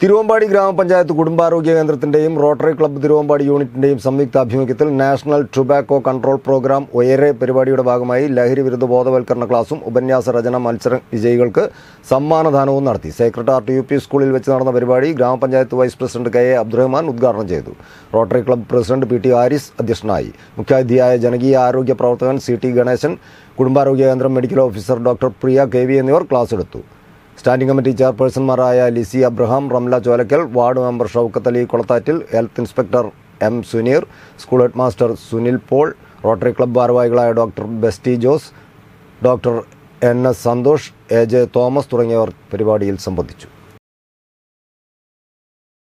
തിരുവമ്പാടി ഗ്രാമപഞ്ചായത്ത് കുടുംബാരോഗ്യ കേന്ദ്രത്തിന്റെയും റോട്ടറി ക്ലബ്ബ് തിരുവമ്പാടി യൂണിറ്റിന്റെയും സംയുക്ത ആഭിമുഖ്യത്തിൽ നാഷണൽ ടുബാക്കോ കൺട്രോൾ പ്രോഗ്രാം ഒയരെ പരിപാടിയുടെ ഭാഗമായി ലഹരി വിരുദ്ധ ബോധവൽക്കരണ ക്ലാസും ഉപന്യാസ രചന മത്സര വിജയികൾക്ക് സമ്മാനദാനവും നടത്തി സെക്രട്ടേറിയറ്റ് യു പി സ്കൂളിൽ വെച്ച് നടന്ന പരിപാടി ഗ്രാമപഞ്ചായത്ത് vice president K A Abdurahman ഉദ്ഘാടനം ചെയ്തു Rotary Club president P T Haris അധ്യക്ഷനായി മുഖ്യാതിഥിയായ ജനകീയ ആരോഗ്യ പ്രവർത്തകൻ സി ടി ഗണേശൻ കുടുംബാരോഗ്യ കേന്ദ്രം medical officer doctor Priya K V എന്നിവർ ക്ലാസ് എടുത്തു സ്റ്റാൻഡിംഗ് കമ്മിറ്റി ചെയർപേഴ്സൺമാരായ Lissy Abraham Ramla Cholakkal ward member Shoukath Ali Kolathattil health inspector M Suneer school head master Sunil Paul Rotary Club ഭാരവാഹികളായ doctor Besty Jose doctor N S Santhosh A J Thomas തുടങ്ങിയവർ പരിപാടിയിൽ സംബന്ധിച്ചു